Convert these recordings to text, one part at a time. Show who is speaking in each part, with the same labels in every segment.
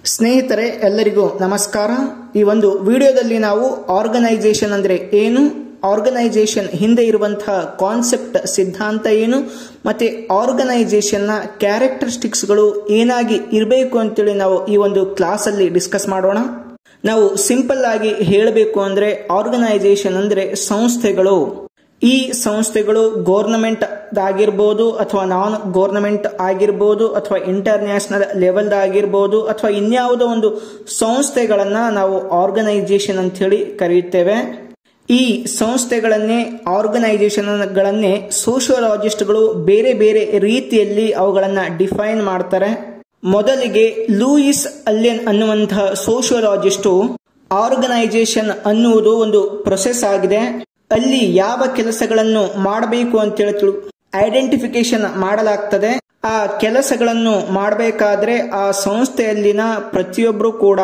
Speaker 1: ಸ್ನೇಹಿತರೆ ಎಲ್ಲರಿಗೂ ನಮಸ್ಕಾರ ಈ ಒಂದು ವಿಡಿಯೋದಲ್ಲಿ ನಾವು ಆರ್ಗನೈಸೇಷನ್ ಅಂದ್ರೆ ಏನು ಆರ್ಗನೈಸೇಷನ್ ಹಿಂದೆ ಇರುವಂತಹ ಕಾನ್ಸೆಪ್ಟ್ ಸಿದ್ಧಾಂತ ಏನು ಮತ್ತೆ ಆರ್ಗನೈಸೇಷನ್ ನ ಕ್ಯಾರೆಕ್ಟರಿಸ್ಟಿಕ್ಸ್ಗಳು ಏನಾಗಿ ಇರಬೇಕು ಅಂತೇಳಿ ನಾವು ಈ ಒಂದು ಕ್ಲಾಸ್ ಅಲ್ಲಿ ಡಿಸ್ಕಸ್ ಮಾಡೋಣ ನಾವು ಸಿಂಪಲ್ ಆಗಿ ಹೇಳಬೇಕು ಅಂದ್ರೆ ಆರ್ಗನೈಸೇಷನ್ ಅಂದ್ರೆ ಸಂಸ್ಥೆಗಳು ಈ ಸಂಸ್ಥೆಗಳು ಗೌರ್ನಮೆಂಟ್ ಆಗಿರ್ಬೋದು ಅಥವಾ ನಾನ್ ಗೌರ್ನಮೆಂಟ್ ಆಗಿರ್ಬೋದು ಅಥವಾ ಇಂಟರ್ನ್ಯಾಷನಲ್ ಲೆವೆಲ್ ಆಗಿರ್ಬೋದು ಅಥವಾ ಇನ್ಯಾವುದೋ ಒಂದು ಸಂಸ್ಥೆಗಳನ್ನ ನಾವು ಆರ್ಗನೈಸೇಷನ್ ಅಂತ ಹೇಳಿ ಕರೆಯುತ್ತೇವೆ ಈ ಸಂಸ್ಥೆಗಳನ್ನೇ ಆರ್ಗನೈಸೇಷನ್ಗಳನ್ನೇ ಸೋಷಿಯೋಲಾಜಿಸ್ಟ್ಗಳು ಬೇರೆ ಬೇರೆ ರೀತಿಯಲ್ಲಿ ಅವುಗಳನ್ನ ಡಿಫೈನ್ ಮಾಡ್ತಾರೆ ಮೊದಲಿಗೆ ಲೂಯಿಸ್ ಅಲ್ಲೆನ್ ಅನ್ನುವಂತಹ ಸೋಷಿಯೋಲಾಜಿಸ್ಟು ಆರ್ಗನೈಸೇಷನ್ ಅನ್ನುವುದು ಒಂದು ಪ್ರೊಸೆಸ್ ಆಗಿದೆ ಅಲ್ಲಿ ಯಾವ ಕೆಲಸಗಳನ್ನು ಮಾಡಬೇಕು ಅಂತೇಳಿ ತಿಳು ಐಡೆಂಟಿಫಿಕೇಶನ್ ಮಾಡಲಾಗ್ತದೆ ಆ ಕೆಲಸಗಳನ್ನು ಮಾಡಬೇಕಾದ್ರೆ ಆ ಸಂಸ್ಥೆಯಲ್ಲಿನ ಪ್ರತಿಯೊಬ್ಬರು ಕೂಡ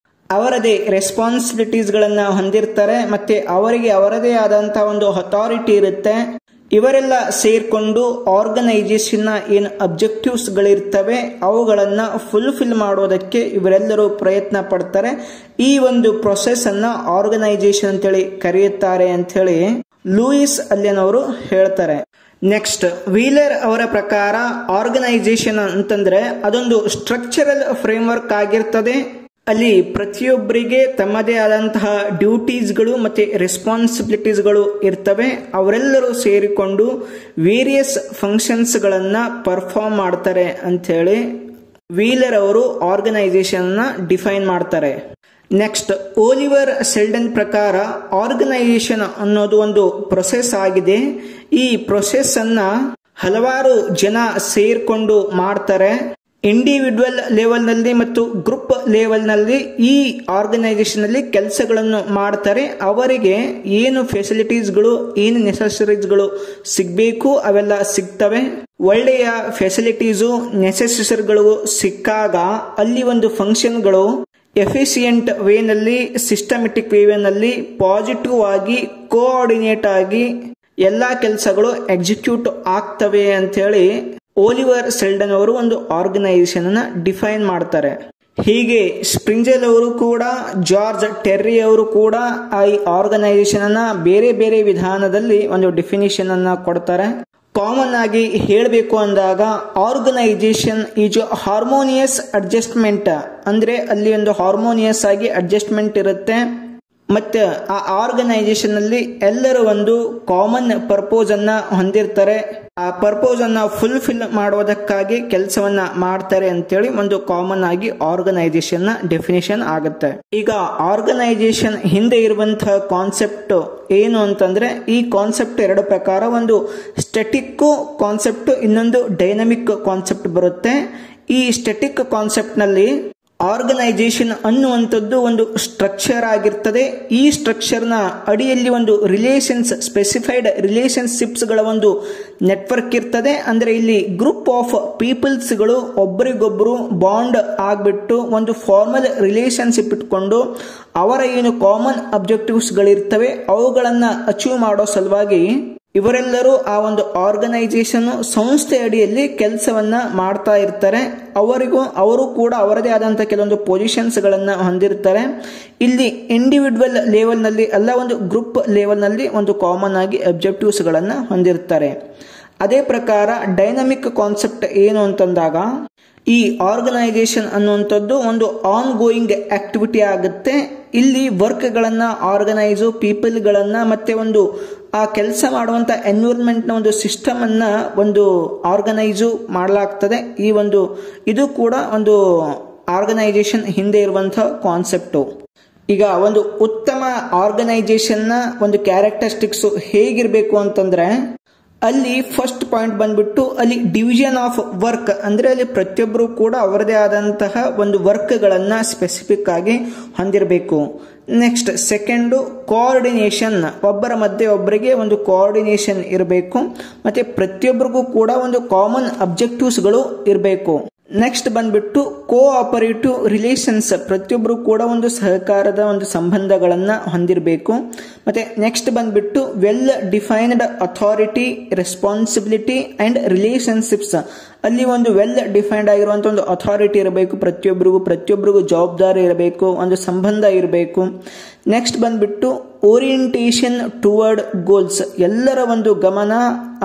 Speaker 1: ಅವರದೇ ರೆಸ್ಪಾನ್ಸಿಬಿಲಿಟೀಸ್ ಗಳನ್ನ ಹೊಂದಿರ್ತಾರೆ ಮತ್ತೆ ಅವರಿಗೆ ಅವರದೇ ಆದಂತಹ ಒಂದು ಅಥಾರಿಟಿ ಇರುತ್ತೆ ಇವರೆಲ್ಲ ಸೇರ್ಕೊಂಡು ಆರ್ಗನೈಸೇಷನ್ ಏನು ಅಬ್ಜೆಕ್ಟಿವ್ಸ್ ಗಳಿರ್ತವೆ ಅವುಗಳನ್ನ ಫುಲ್ಫಿಲ್ ಮಾಡೋದಕ್ಕೆ ಇವರೆಲ್ಲರೂ ಪ್ರಯತ್ನ ಪಡ್ತಾರೆ ಈ ಒಂದು ಪ್ರೊಸೆಸ್ ಅನ್ನ ಆರ್ಗನೈಸೇಷನ್ ಅಂತೇಳಿ ಕರೆಯುತ್ತಾರೆ ಅಂತ ಹೇಳಿ ಲೂಯಿಸ್ ಅಲ್ಲೆನ್ ಅವರು ಹೇಳ್ತಾರೆ ನೆಕ್ಸ್ಟ್ ವೀಲರ್ ಅವರ ಪ್ರಕಾರ ಆರ್ಗನೈಸೇಷನ್ ಅಂತಂದ್ರೆ ಅದೊಂದು ಸ್ಟ್ರಕ್ಚರಲ್ ಫ್ರೇಮ್ವರ್ಕ್ ಆಗಿರ್ತದೆ ಅಲ್ಲಿ ಪ್ರತಿಯೊಬ್ಬರಿಗೆ ತಮ್ಮದೇ ಆದಂತಹ ಡ್ಯೂಟೀಸ್ಗಳು ಮತ್ತೆ ರೆಸ್ಪಾನ್ಸಿಬಿಲಿಟೀಸ್ಗಳು ಇರ್ತವೆ ಅವರೆಲ್ಲರೂ ಸೇರಿಕೊಂಡು ವೇರಿಯಸ್ ಫಂಕ್ಷನ್ಸ್ಗಳನ್ನ ಪರ್ಫಾರ್ಮ್ ಮಾಡ್ತಾರೆ ಅಂತ ಹೇಳಿ ವೀಲರ್ ಅವರು ಆರ್ಗನೈಸೇಷನ್ ನ ಡಿಫೈನ್ ಮಾಡ್ತಾರೆ ನೆಕ್ಸ್ಟ್ ಓಲಿವರ್ ಸೆಲ್ಡನ್ ಪ್ರಕಾರ ಆರ್ಗನೈಸೇಷನ್ ಅನ್ನೋದು ಒಂದು ಪ್ರೊಸೆಸ್ ಆಗಿದೆ ಈ ಪ್ರೊಸೆಸ್ ಅನ್ನ ಹಲವಾರು ಜನ ಸೇರ್ಕೊಂಡು ಮಾಡ್ತಾರೆ ಇಂಡಿವಿಜುವಲ್ ಲೆವೆಲ್ ನಲ್ಲಿ ಮತ್ತು ಗ್ರೂಪ್ ಲೆವೆಲ್ ನಲ್ಲಿ ಈ ಆರ್ಗನೈಸೇಷನ್ ಅಲ್ಲಿ ಕೆಲಸಗಳನ್ನು ಮಾಡ್ತಾರೆ ಅವರಿಗೆ ಏನು ಫೆಸಿಲಿಟೀಸ್ಗಳು ಏನು ನೆಸಸರೀಸ್ಗಳು ಸಿಗಬೇಕು ಅವೆಲ್ಲ ಸಿಗ್ತವೆ ಒಳ್ಳೆಯ ಫೆಸಿಲಿಟೀಸು ನೆಸೆಸರಿಗಳು ಸಿಕ್ಕಾಗ ಅಲ್ಲಿ ಒಂದು ಫಂಕ್ಷನ್ಗಳು ಎಫಿಸಿಯಂಟ್ ವೇನಲ್ಲಿ ಸಿಸ್ಟಮೆಟಿಕ್ ವೇನಲ್ಲಿ ಪಾಸಿಟಿವ್ ಆಗಿ ಕೋಆರ್ಡಿನೇಟ್ ಆಗಿ ಎಲ್ಲಾ ಕೆಲಸಗಳು ಎಕ್ಸಿಕ್ಯೂಟ್ ಆಗ್ತವೆ ಅಂತ ಹೇಳಿ ಓಲಿವರ್ ಸೆಲ್ಡನ್ ಅವರು ಒಂದು ಆರ್ಗನೈಸೇಷನ್ ಅನ್ನ ಡಿಫೈನ್ ಮಾಡ್ತಾರೆ ಹೀಗೆ ಸ್ಪ್ರಿಂಜಲ್ ಅವರು ಕೂಡ ಜಾರ್ಜ್ ಟೆರ್ರಿ ಅವರು ಕೂಡ ಈ ಆರ್ಗನೈಸೇಷನ್ ಅನ್ನ ಬೇರೆ ಬೇರೆ ವಿಧಾನದಲ್ಲಿ ಒಂದು ಡೆಫಿನಿಷನ್ ಅನ್ನ ಕೊಡ್ತಾರೆ ಕಾಮನ್ ಆಗಿ ಹೇಳಬೇಕು ಅಂದಾಗ ಆರ್ಗನೈಸೇಷನ್ ಈಸ್ ಹಾರ್ಮೋನಿಯಸ್ ಅಡ್ಜಸ್ಟ್ಮೆಂಟ್ ಅಂದ್ರೆ ಅಲ್ಲಿ ಒಂದು ಹಾರ್ಮೋನಿಯಸ್ ಆಗಿ ಅಡ್ಜಸ್ಟ್ಮೆಂಟ್ ಇರುತ್ತೆ ಮತ್ತೆ ಆ ಆರ್ಗನೈಸೇಷನ್ ಅಲ್ಲಿ ಎಲ್ಲರೂ ಒಂದು ಕಾಮನ್ ಪರ್ಪೋಸ್ ಅನ್ನ ಹೊಂದಿರ್ತಾರೆ ಆ ಪರ್ಪೋಸ್ ಅನ್ನ ಫುಲ್ಫಿಲ್ ಮಾಡೋದಕ್ಕಾಗಿ ಕೆಲಸವನ್ನ ಮಾಡ್ತಾರೆ ಅಂತೇಳಿ ಒಂದು ಕಾಮನ್ ಆಗಿ ಆರ್ಗನೈಸೇಷನ್ ನ ಡೆಫಿನೇಷನ್ ಆಗುತ್ತೆ ಈಗ ಆರ್ಗನೈಸೇಷನ್ ಹಿಂದೆ ಇರುವಂತಹ ಕಾನ್ಸೆಪ್ಟ್ ಏನು ಅಂತಂದ್ರೆ ಈ ಕಾನ್ಸೆಪ್ಟ್ ಎರಡು ಪ್ರಕಾರ ಒಂದು ಸ್ಟೆಟಿಕ್ ಕಾನ್ಸೆಪ್ಟ್ ಇನ್ನೊಂದು ಡೈನಮಿಕ್ ಕಾನ್ಸೆಪ್ಟ್ ಬರುತ್ತೆ ಈ ಸ್ಟೆಟಿಕ್ ಕಾನ್ಸೆಪ್ಟ್ ನಲ್ಲಿ ಆರ್ಗನೈಸೇಷನ್ ಅನ್ನುವಂಥದ್ದು ಒಂದು ಸ್ಟ್ರಕ್ಚರ್ ಆಗಿರ್ತದೆ ಈ ಸ್ಟ್ರಕ್ಚರ್ನ ಅಡಿಯಲ್ಲಿ ಒಂದು ರಿಲೇಷನ್ಸ್ ಸ್ಪೆಸಿಫೈಡ್ ರಿಲೇಷನ್ಶಿಪ್ಸ್ ಗಳ ಒಂದು ನೆಟ್ವರ್ಕ್ ಇರ್ತದೆ ಅಂದ್ರೆ ಇಲ್ಲಿ ಗ್ರೂಪ್ ಆಫ್ ಪೀಪಲ್ಸ್ಗಳು ಒಬ್ಬರಿಗೊಬ್ಬರು ಬಾಂಡ್ ಆಗ್ಬಿಟ್ಟು ಒಂದು ಫಾರ್ಮಲ್ ರಿಲೇಷನ್ಶಿಪ್ ಇಟ್ಕೊಂಡು ಅವರ ಏನು ಕಾಮನ್ ಅಬ್ಜೆಕ್ಟಿವ್ಸ್ ಗಳಿರ್ತವೆ ಅವುಗಳನ್ನ ಅಚೀವ್ ಮಾಡೋ ಸಲುವಾಗಿ ಇವರೆಲ್ಲರೂ ಆ ಒಂದು ಆರ್ಗನೈಸೇಷನ್ ಸಂಸ್ಥೆ ಅಡಿಯಲ್ಲಿ ಕೆಲಸವನ್ನ ಮಾಡ್ತಾ ಇರ್ತಾರೆ ಅವರಿಗೂ ಅವರು ಕೂಡ ಅವರದೇ ಆದಂತಹ ಕೆಲವೊಂದು ಪೊಸಿಷನ್ಸ್ ಗಳನ್ನ ಹೊಂದಿರ್ತಾರೆ ಇಲ್ಲಿ ಇಂಡಿವಿಜುವಲ್ ಲೆವೆಲ್ ನಲ್ಲಿ ಅಲ್ಲ ಒಂದು ಗ್ರೂಪ್ ಲೆವೆಲ್ ನಲ್ಲಿ ಒಂದು ಕಾಮನ್ ಆಗಿ ಅಬ್ಜೆಕ್ಟಿವ್ಸ್ ಗಳನ್ನ ಹೊಂದಿರ್ತಾರೆ ಅದೇ ಪ್ರಕಾರ ಡೈನಮಿಕ್ ಕಾನ್ಸೆಪ್ಟ್ ಏನು ಅಂತಂದಾಗ ಈ ಆರ್ಗನೈಸೇಷನ್ ಅನ್ನುವಂಥದ್ದು ಒಂದು ಆನ್ ಗೋಯಿಂಗ್ ಆಕ್ಟಿವಿಟಿ ಆಗುತ್ತೆ ಇಲ್ಲಿ ವರ್ಕ್ಗಳನ್ನ ಆರ್ಗನೈಸು ಪೀಪಲ್ಗಳನ್ನ ಮತ್ತೆ ಒಂದು ಆ ಕೆಲಸ ಮಾಡುವಂತ ಎನ್ವಿರಾನ್ಮೆಂಟ್ ನ ಒಂದು ಸಿಸ್ಟಮ್ ಅನ್ನ ಒಂದು ಆರ್ಗನೈಸು ಮಾಡಲಾಗ್ತದೆ ಈ ಒಂದು ಇದು ಕೂಡ ಒಂದು ಆರ್ಗನೈಸೇಷನ್ ಹಿಂದೆ ಇರುವಂತಹ ಕಾನ್ಸೆಪ್ಟು ಈಗ ಒಂದು ಉತ್ತಮ ಆರ್ಗನೈಸೇಷನ್ ನ ಒಂದು ಕ್ಯಾರೆಕ್ಟರಿಸ್ಟಿಕ್ಸ್ ಹೇಗಿರ್ಬೇಕು ಅಂತಂದ್ರೆ ಅಲ್ಲಿ ಫಸ್ಟ್ ಪಾಯಿಂಟ್ ಬಂದ್ಬಿಟ್ಟು ಅಲ್ಲಿ ಡಿವಿಷನ್ ಆಫ್ ವರ್ಕ್ ಅಂದ್ರೆ ಅಲ್ಲಿ ಪ್ರತಿಯೊಬ್ಬರು ಕೂಡ ಅವರದೇ ಆದಂತಹ ಒಂದು ವರ್ಕ್ಗಳನ್ನ ಸ್ಪೆಸಿಫಿಕ್ ಆಗಿ ಹೊಂದಿರಬೇಕು ನೆಕ್ಸ್ಟ್ ಸೆಕೆಂಡು ಕೋಆರ್ಡಿನೇಷನ್ ಒಬ್ಬರ ಮಧ್ಯೆ ಒಬ್ಬರಿಗೆ ಒಂದು ಕೋಆರ್ಡಿನೇಷನ್ ಇರಬೇಕು ಮತ್ತೆ ಪ್ರತಿಯೊಬ್ಬರಿಗೂ ಕೂಡ ಒಂದು ಕಾಮನ್ ಅಬ್ಜೆಕ್ಟಿವ್ಸ್ಗಳು ಇರಬೇಕು ನೆಕ್ಸ್ಟ್ ಬಂದ್ಬಿಟ್ಟು ಕೋಆಪರೇಟಿವ್ ರಿಲೇಷನ್ಸ್ ಪ್ರತಿಯೊಬ್ಬರು ಕೂಡ ಒಂದು ಸಹಕಾರದ ಒಂದು ಸಂಬಂಧಗಳನ್ನ ಹೊಂದಿರಬೇಕು ಮತ್ತೆ ನೆಕ್ಸ್ಟ್ ಬಂದ್ಬಿಟ್ಟು well defined authority responsibility and relationships ಅಲ್ಲಿ ಒಂದು ವೆಲ್ ಡಿಫೈನ್ಡ್ ಆಗಿರುವಂತ ಒಂದು ಅಥಾರಿಟಿ ಇರಬೇಕು ಪ್ರತಿಯೊಬ್ಬರಿಗೂ ಪ್ರತಿಯೊಬ್ಬರಿಗೂ ಜವಾಬ್ದಾರಿ ಇರಬೇಕು ಒಂದು ಸಂಬಂಧ ಇರಬೇಕು ನೆಕ್ಸ್ಟ್ ಬಂದ್ಬಿಟ್ಟು ಓರಿಯಂಟೇಷನ್ ಟುವರ್ಡ್ ಗೋಲ್ಸ್ ಎಲ್ಲರ ಒಂದು ಗಮನ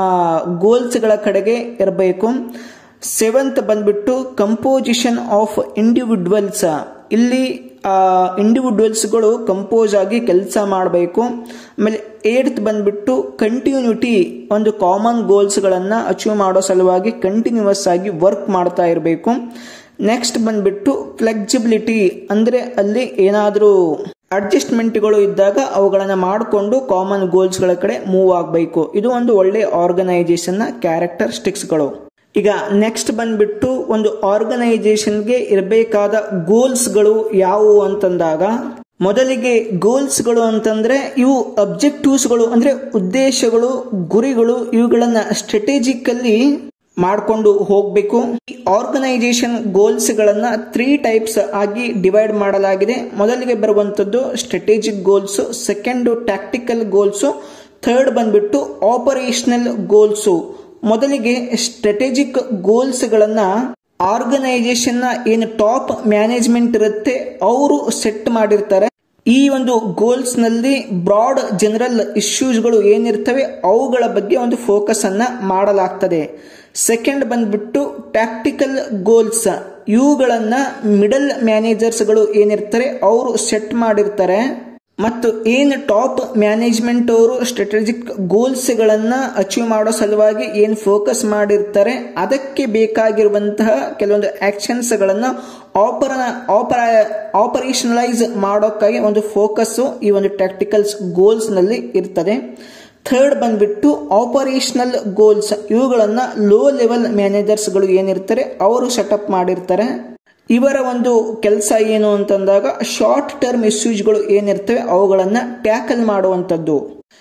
Speaker 1: ಗೋಲ್ಸ್ಗಳ ಕಡೆಗೆ ಇರಬೇಕು ಸೆವೆಂತ್ ಬಂದ್ಬಿಟ್ಟು ಕಂಪೋಸಿಷನ್ ಆಫ್ ಇಂಡಿವಿಜುವಲ್ಸ್ ಇಲ್ಲಿ ಇಂಡಿವಿಜುವಲ್ಸ್ಗಳು ಕಂಪೋಸ್ ಆಗಿ ಕೆಲಸ ಮಾಡಬೇಕು ಆಮೇಲೆ ಏಟ್ತ್ ಬಂದ್ಬಿಟ್ಟು ಕಂಟಿನ್ಯೂಟಿ ಒಂದು ಕಾಮನ್ ಗೋಲ್ಸ್ಗಳನ್ನ ಅಚೀವ್ ಮಾಡೋ ಸಲುವಾಗಿ ಕಂಟಿನ್ಯೂಸ್ ಆಗಿ ವರ್ಕ್ ಮಾಡ್ತಾ ಇರಬೇಕು ನೆಕ್ಸ್ಟ್ ಬಂದ್ಬಿಟ್ಟು ಫ್ಲೆಕ್ಸಿಬಿಲಿಟಿ ಅಂದ್ರೆ ಅಲ್ಲಿ ಏನಾದರೂ ಅಡ್ಜಸ್ಟ್ಮೆಂಟ್ಗಳು ಇದ್ದಾಗ ಅವುಗಳನ್ನ ಮಾಡಿಕೊಂಡು ಕಾಮನ್ ಗೋಲ್ಸ್ಗಳ ಕಡೆ ಮೂವ್ ಆಗಬೇಕು ಇದು ಒಂದು ಒಳ್ಳೆ ಆರ್ಗನೈಸೇಷನ್ನ ಕ್ಯಾರೆಕ್ಟರಿಸ್ಟಿಕ್ಸ್ಗಳು ಈಗ ನೆಕ್ಸ್ಟ್ ಬಂದ್ಬಿಟ್ಟು ಒಂದು ಆರ್ಗನೈಸೇಷನ್ಗೆ ಇರಬೇಕಾದ ಗೋಲ್ಸ್ಗಳು ಯಾವುವು ಅಂತಂದಾಗ ಮೊದಲಿಗೆ ಗೋಲ್ಸ್ಗಳು ಅಂತಂದ್ರೆ ಇವು ಅಬ್ಜೆಕ್ಟಿವ್ಸ್ಗಳು ಅಂದ್ರೆ ಉದ್ದೇಶಗಳು ಗುರಿಗಳು ಇವುಗಳನ್ನ ಸ್ಟ್ರಾಟಜಿಕಲ್ಲಿ ಮಾಡಿಕೊಂಡು ಹೋಗಬೇಕು ಈ ಆರ್ಗನೈಸೇಷನ್ ಗೋಲ್ಸ್ ಗಳನ್ನ ತ್ರೀ ಟೈಪ್ಸ್ ಆಗಿ ಡಿವೈಡ್ ಮಾಡಲಾಗಿದೆ ಮೊದಲಿಗೆ ಬರುವಂತದ್ದು strategic goals second tactical goals third ಬಂದ್ಬಿಟ್ಟು ಆಪರೇಷನಲ್ ಗೋಲ್ಸ್ ಮೊದಲಿಗೆ ಸ್ಟ್ರಾಟಜಿಕ್ ಗೋಲ್ಸ್ ಗಳನ್ನ ಆರ್ಗನೈಸೇಷನ್ ನ ಏನು ಟಾಪ್ ಮ್ಯಾನೇಜ್ಮೆಂಟ್ ಇರುತ್ತೆ ಅವರು ಸೆಟ್ ಮಾಡಿರ್ತಾರೆ ಈ ಒಂದು ಗೋಲ್ಸ್ ನಲ್ಲಿ ಬ್ರಾಡ್ ಜನರಲ್ ಇಶ್ಯೂಸ್ಗಳು ಏನಿರ್ತವೆ ಅವುಗಳ ಬಗ್ಗೆ ಒಂದು ಫೋಕಸ್ ಅನ್ನ ಮಾಡಲಾಗ್ತದೆ ಸೆಕೆಂಡ್ ಬಂದ್ಬಿಟ್ಟು ಟ್ಯಾಕ್ಟಿಕಲ್ ಗೋಲ್ಸ್ ಇವುಗಳನ್ನ ಮಿಡಲ್ ಮ್ಯಾನೇಜರ್ಸ್ಗಳು ಏನಿರ್ತಾರೆ ಅವರು ಸೆಟ್ ಮಾಡಿರ್ತಾರೆ ಮತ್ತು ಏನು ಟಾಪ್ ಮ್ಯಾನೇಜ್ಮೆಂಟ್ ಅವರು ಸ್ಟ್ರಾಟಜಿಕ್ ಗೋಲ್ಸ್ಗಳನ್ನ ಅಚೀವ್ ಮಾಡೋ ಸಲುವಾಗಿ ಏನು ಫೋಕಸ್ ಮಾಡಿರ್ತಾರೆ ಅದಕ್ಕೆ ಬೇಕಾಗಿರುವಂತಹ ಕೆಲವೊಂದು ಆಕ್ಷನ್ಸ್ಗಳನ್ನ ಆಪರ ಆಪರ ಆಪರೇಷನಲೈಸ್ ಮಾಡೋಕ್ಕಾಗಿ ಒಂದು ಫೋಕಸ್ ಈ ಒಂದು ಟ್ಯಾಕ್ಟಿಕಲ್ಸ್ ಗೋಲ್ಸ್ ನಲ್ಲಿ ಇರ್ತದೆ ಥರ್ಡ್ ಬಂದ್ಬಿಟ್ಟು ಆಪರೇಷನಲ್ ಗೋಲ್ಸ್ ಇವುಗಳನ್ನ ಲೋ ಲೆವೆಲ್ ಮ್ಯಾನೇಜರ್ಸ್ಗಳು ಏನಿರ್ತಾರೆ ಅವರು ಸೆಟಪ್ ಮಾಡಿರ್ತಾರೆ ಇವರ ಒಂದು ಕೆಲಸ ಏನು ಅಂತಂದಾಗ ಶಾರ್ಟ್ ಟರ್ಮ್ ಇಶ್ಯೂಸ್ಗಳು ಏನಿರ್ತವೆ ಅವುಗಳನ್ನ ಟ್ಯಾಕಲ್ ಮಾಡುವಂಥದ್ದು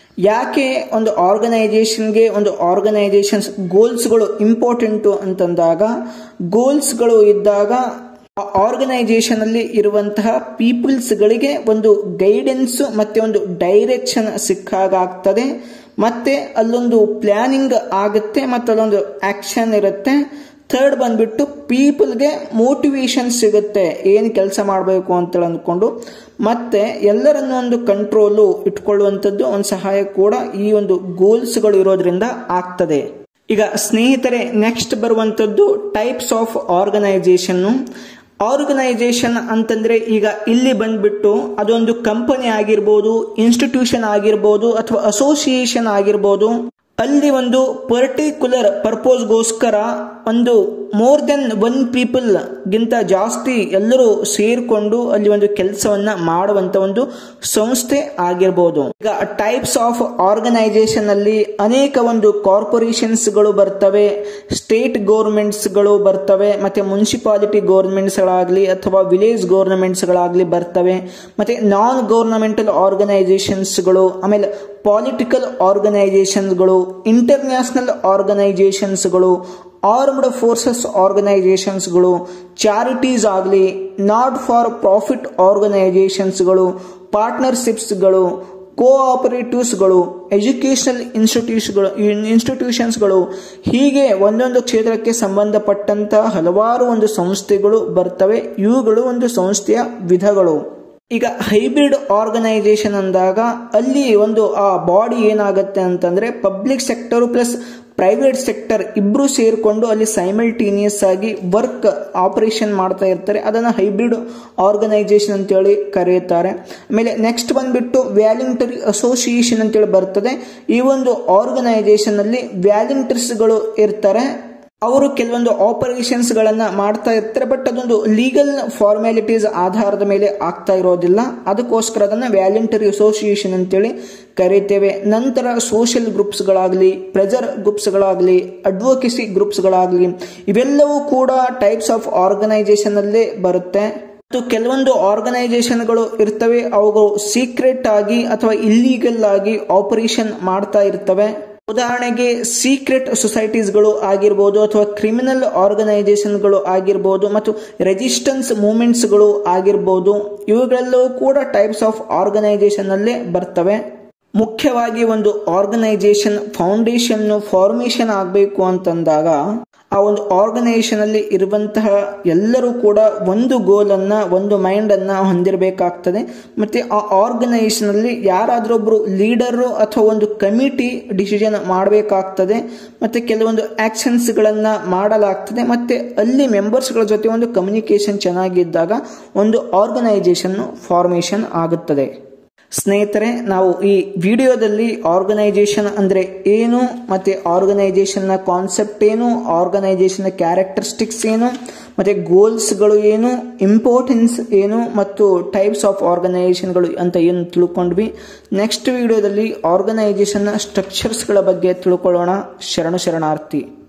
Speaker 1: ಯಾಕೆ ಒಂದು ಆರ್ಗನೈಸೇಷನ್ಗೆ ಒಂದು ಆರ್ಗನೈಸೇಷನ್ಸ್ ಗೋಲ್ಸ್ಗಳು ಇಂಪಾರ್ಟೆಂಟು ಅಂತಂದಾಗ ಗೋಲ್ಸ್ಗಳು ಇದ್ದಾಗ ಆರ್ಗನೈಸೇಷನ್ ಅಲ್ಲಿ ಇರುವಂತಹ ಪೀಪಲ್ಸ್ ಗಳಿಗೆ ಒಂದು ಗೈಡೆನ್ಸ್ ಮತ್ತೆ ಒಂದು ಡೈರೆಕ್ಷನ್ ಸಿಕ್ಕಾಗ್ತದೆ ಮತ್ತೆ ಅಲ್ಲೊಂದು ಪ್ಲಾನಿಂಗ್ ಆಗುತ್ತೆ ಮತ್ತೆ ಅಲ್ಲೊಂದು ಆಕ್ಷನ್ ಇರುತ್ತೆ ಥರ್ಡ್ ಬಂದ್ಬಿಟ್ಟು ಪೀಪಲ್ಗೆ ಮೋಟಿವೇಶನ್ ಸಿಗುತ್ತೆ ಏನು ಕೆಲಸ ಮಾಡಬೇಕು ಅಂತ ಅಂದ್ಕೊಂಡು ಮತ್ತೆ ಎಲ್ಲರನ್ನು ಒಂದು ಕಂಟ್ರೋಲು ಇಟ್ಕೊಳ್ಳುವಂಥದ್ದು ಒಂದು ಸಹಾಯ ಕೂಡ ಈ ಒಂದು ಗೋಲ್ಸ್ಗಳು ಇರೋದ್ರಿಂದ ಆಗ್ತದೆ ಈಗ ಸ್ನೇಹಿತರೆ ನೆಕ್ಸ್ಟ್ ಬರುವಂಥದ್ದು ಟೈಪ್ಸ್ ಆಫ್ ಆರ್ಗನೈಸೇಷನ್ ಆರ್ಗನೈಸೇಷನ್ ಅಂತಂದ್ರೆ ಈಗ ಇಲ್ಲಿ ಬಂದ್ಬಿಟ್ಟು ಅದೊಂದು ಕಂಪನಿ ಆಗಿರ್ಬೋದು ಇನ್ಸ್ಟಿಟ್ಯೂಷನ್ ಆಗಿರ್ಬೋದು ಅಥವಾ ಅಸೋಸಿಯೇಷನ್ ಆಗಿರ್ಬೋದು ಅಲ್ಲಿ ಒಂದು ಪರ್ಟಿಕ್ಯುಲರ್ ಪರ್ಪೋಸ್ಗೋಸ್ಕರ ಒಂದು ಮೋರ್ ದೆನ್ ಒನ್ ಪೀಪಲ್ ಗಿಂತ ಜಾಸ್ತಿ ಎಲ್ಲರೂ ಸೇರ್ಕೊಂಡು ಅಲ್ಲಿ ಒಂದು ಕೆಲಸವನ್ನ ಮಾಡುವಂತ ಒಂದು ಸಂಸ್ಥೆ ಆಗಿರ್ಬೋದು ಈಗ ಟೈಪ್ಸ್ ಆಫ್ ಆರ್ಗನೈಸೇಷನ್ ಅಲ್ಲಿ ಅನೇಕ ಒಂದು ಕಾರ್ಪೊರೇಷನ್ಸ್ ಗಳು ಬರ್ತವೆ ಸ್ಟೇಟ್ ಗೌರ್ಮೆಂಟ್ಸ್ ಗಳು ಬರ್ತವೆ ಮತ್ತೆ ಮುನ್ಸಿಪಾಲಿಟಿ ಗೌರ್ಮೆಂಟ್ಸ್ ಗಳಾಗ್ಲಿ ಅಥವಾ ವಿಲೇಜ್ ಗೌರ್ಮೆಂಟ್ಸ್ ಗಳಾಗ್ಲಿ ಬರ್ತವೆ ಮತ್ತೆ ನಾನ್ ಗೌರ್ನಮೆಂಟಲ್ ಆರ್ಗನೈಸೇಷನ್ಸ್ಗಳು ಆಮೇಲೆ ಪಾಲಿಟಿಕಲ್ ಆರ್ಗನೈಸೇಷನ್ಸ್ಗಳು ಇಂಟರ್ನ್ಯಾಷನಲ್ ಆರ್ಗನೈಸೇಷನ್ಸ್ಗಳು ಆರ್ಮ್ಡ್ ಫೋರ್ಸಸ್ ಆರ್ಗನೈಸೇಷನ್ಸ್ಗಳು ಚಾರಿಟೀಸ್ ಆಗಲಿ ನಾಟ್ ಫಾರ್ ಪ್ರಾಫಿಟ್ ಆರ್ಗನೈಸೇಷನ್ಸ್ಗಳು ಪಾರ್ಟ್ನರ್ಶಿಪ್ಸ್ಗಳು ಕೋಆಪರೇಟಿವ್ಸ್ಗಳು ಎಜುಕೇಶನಲ್ ಇನ್ಸ್ಟಿಟ್ಯೂಟ್ಸ್ಗಳು ಇನ್ಸ್ಟಿಟ್ಯೂಷನ್ಸ್ಗಳು ಹೀಗೆ ಒಂದೊಂದು ಕ್ಷೇತ್ರಕ್ಕೆ ಸಂಬಂಧಪಟ್ಟಂತ ಹಲವಾರು ಒಂದು ಸಂಸ್ಥೆಗಳು ಬರ್ತವೆ ಇವುಗಳು ಒಂದು ಸಂಸ್ಥೆಯ ವಿಧಗಳು ಈಗ ಹೈಬ್ರಿಡ್ ಆರ್ಗನೈಸೇಷನ್ ಅಂದಾಗ ಅಲ್ಲಿ ಒಂದು ಆ ಬಾಡಿ ಏನಾಗುತ್ತೆ ಅಂತಂದ್ರೆ public sector plus private sector ಇಬ್ರು ಸೇರಿಕೊಂಡು ಅಲ್ಲಿ ಸೈಮಲ್ಟೇನಿಯಸ್ ಆಗಿ ವರ್ಕ್ ಆಪರೇಷನ್ ಮಾಡ್ತಾ ಇರ್ತಾರೆ ಅದನ್ನ ಹೈಬ್ರಿಡ್ ಆರ್ಗನೈಸೇಷನ್ ಅಂತೇಳಿ ಕರೆಯುತ್ತಾರೆ ಆಮೇಲೆ ನೆಕ್ಸ್ಟ್ ಬಂದ್ಬಿಟ್ಟು ವ್ಯಾಲಂಟರಿ ಅಸೋಸಿಯೇಷನ್ ಅಂತೇಳಿ ಬರ್ತದೆ ಈ ಒಂದು ಆರ್ಗನೈಸೇಷನ್ ಅಲ್ಲಿ ವ್ಯಾಲಂಟರ್ಸ್ಗಳು ಇರ್ತಾರೆ ಅವರು ಕೆಲವೊಂದು ಆಪರೇಷನ್ಸ್ ಗಳನ್ನ ಮಾಡ್ತಾ ಇರ್ತಾರೆ ಬಟ್ ಅದೊಂದು ಲೀಗಲ್ ಫಾರ್ಮ್ಯಾಲಿಟೀಸ್ ಆಧಾರದ ಮೇಲೆ ಆಗ್ತಾ ಇರೋದಿಲ್ಲ ಅದಕ್ಕೋಸ್ಕರ ಅದನ್ನ ವ್ಯಾಲಂಟರಿ ಅಸೋಸಿಯೇಷನ್ ಅಂತೇಳಿ ಕರೀತೇವೆ ನಂತರ ಸೋಷಿಯಲ್ ಗ್ರೂಪ್ಸ್ಗಳಾಗಲಿ ಪ್ರೆಜರ್ ಗ್ರೂಪ್ಸ್ಗಳಾಗಲಿ ಅಡ್ವೊಕೇಸಿ ಗ್ರೂಪ್ಸ್ಗಳಾಗಲಿ ಇವೆಲ್ಲವೂ ಕೂಡ ಟೈಪ್ಸ್ ಆಫ್ ಆರ್ಗನೈಸೇಷನ್ ಅಲ್ಲೇ ಬರುತ್ತೆ ಮತ್ತು ಕೆಲವೊಂದು ಆರ್ಗನೈಸೇಷನ್ಗಳು ಇರ್ತವೆ ಅವುಗಳು ಸೀಕ್ರೆಟ್ ಆಗಿ ಅಥವಾ ಇಲ್ಲೀಗಲ್ ಆಗಿ ಆಪರೇಷನ್ ಮಾಡ್ತಾ ಇರ್ತವೆ ಉದಾಹರಣೆಗೆ ಸೀಕ್ರೆಟ್ ಸೊಸೈಟೀಸ್ಗಳು ಆಗಿರ್ಬೋದು ಅಥವಾ ಕ್ರಿಮಿನಲ್ ಆರ್ಗನೈಸೇಷನ್ಗಳು ಆಗಿರ್ಬೋದು ಮತ್ತು ರೆಜಿಸ್ಟೆನ್ಸ್ ಮೂವ್ಮೆಂಟ್ಸ್ಗಳು ಆಗಿರ್ಬೋದು ಇವುಗಳೆಲ್ಲವೂ ಕೂಡ ಟೈಪ್ಸ್ ಆಫ್ ಆರ್ಗನೈಸೇಷನ್ ಅಲ್ಲೇ ಬರ್ತವೆ ಮುಖ್ಯವಾಗಿ ಒಂದು ಆರ್ಗನೈಸೇಷನ್ ಫೌಂಡೇಶನ್ ಫಾರ್ಮೇಶನ್ ಆಗಬೇಕು ಅಂತಂದಾಗ ಆ ಒಂದು ಆರ್ಗನೈಸೇಷನ್ ಅಲ್ಲಿ ಇರುವಂತಹ ಎಲ್ಲರೂ ಕೂಡ ಒಂದು ಗೋಲ್ ಅನ್ನ ಒಂದು ಮೈಂಡ್ ಅನ್ನ ಹೊಂದಿರಬೇಕಾಗ್ತದೆ ಮತ್ತೆ ಆ ಆರ್ಗನೈಸೇಷನ್ ಅಲ್ಲಿ ಯಾರಾದ್ರೊಬ್ರು ಲೀಡರ್ ಅಥವಾ ಒಂದು ಕಮಿಟಿ ಡಿಸಿಷನ್ ಮಾಡಬೇಕಾಗ್ತದೆ ಮತ್ತೆ ಕೆಲವೊಂದು ಆಕ್ಷನ್ಸ್ ಗಳನ್ನ ಮಾಡಲಾಗ್ತದೆ ಮತ್ತೆ ಅಲ್ಲಿ ಮೆಂಬರ್ಸ್ ಗಳ ಜೊತೆ ಒಂದು ಕಮ್ಯುನಿಕೇಶನ್ ಚೆನ್ನಾಗಿದ್ದಾಗ ಒಂದು ಆರ್ಗನೈಸೇಷನ್ ಫಾರ್ಮೇಶನ್ ಆಗುತ್ತದೆ ಸ್ನೇಹಿತರೆ ನಾವು ಈ ವಿಡಿಯೋದಲ್ಲಿ ಆರ್ಗನೈಸೇಷನ್ ಅಂದ್ರೆ ಏನು ಮತ್ತೆ ಆರ್ಗನೈಸೇಷನ್ನ ಕಾನ್ಸೆಪ್ಟ್ ಏನು ಆರ್ಗನೈಸೇಷನ್ ಕ್ಯಾರೆಕ್ಟರಿಸ್ಟಿಕ್ಸ್ ಏನು ಮತ್ತೆ ಗೋಲ್ಸ್ಗಳು ಏನು ಇಂಪಾರ್ಟೆನ್ಸ್ ಏನು ಮತ್ತು ಟೈಪ್ಸ್ ಆಫ್ ಆರ್ಗನೈಸೇಷನ್ಗಳು ಅಂತ ಏನು ತಿಳ್ಕೊಂಡ್ವಿ ನೆಕ್ಸ್ಟ್ ವಿಡಿಯೋದಲ್ಲಿ ಆರ್ಗನೈಸೇಷನ್ನ ಸ್ಟ್ರಕ್ಚರ್ಸ್ಗಳ ಬಗ್ಗೆ ತಿಳ್ಕೊಳ್ಳೋಣ ಶರಣು ಶರಣಾರ್ಥಿ